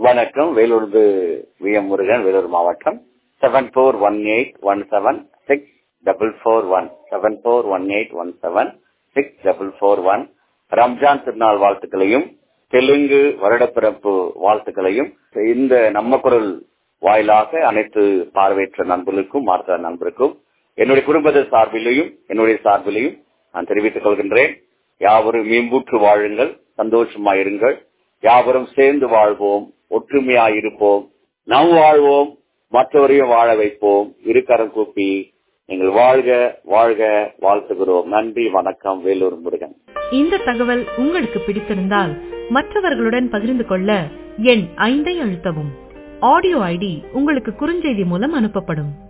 வணக்கம் வேலூர்து V M Murugan Vellore மாவட்டம் seven four one eight one seven six double four one seven four one eight one seven six double four one Ramzan திருநாள் வாழ்த்துக்களையும் தெலுங்கு வருடப்பிறப்பு வாழ்த்துக்களையும் இந்த நம்ம குரல் வாயிலாக அனைத்து பார்வையற்ற நண்பர்களுக்கும் மாற்ற நண்பருக்கும் என்னுடைய குடும்பத்தின் சார்பிலையும் என்னுடைய சார்பிலையும் நான் தெரிவித்துக் கொள்கின்றேன் யாவரும் மேம்பூற்று வாழுங்கள் சந்தோஷமாயிருங்கள் யாவரும் சேர்ந்து வாழ்வோம் ஒற்றுமையாயிருப்போம் நாம் வாழ்வோம் மற்றவரையும் வாழ வைப்போம் இருக்கரம் கூப்பி நீங்கள் வாழ்க வாழ்க வாழ்த்துகிறோம் நன்றி வணக்கம் வேலூர் முருகன் இந்த தகவல் உங்களுக்கு பிடித்திருந்தால் மற்றவர்களுடன் பகிர்ந்து கொள்ள எண் ஐந்தை அழுத்தவும் ஆடியோ ஐடி உங்களுக்கு குறுஞ்செய்தி மூலம் அனுப்பப்படும்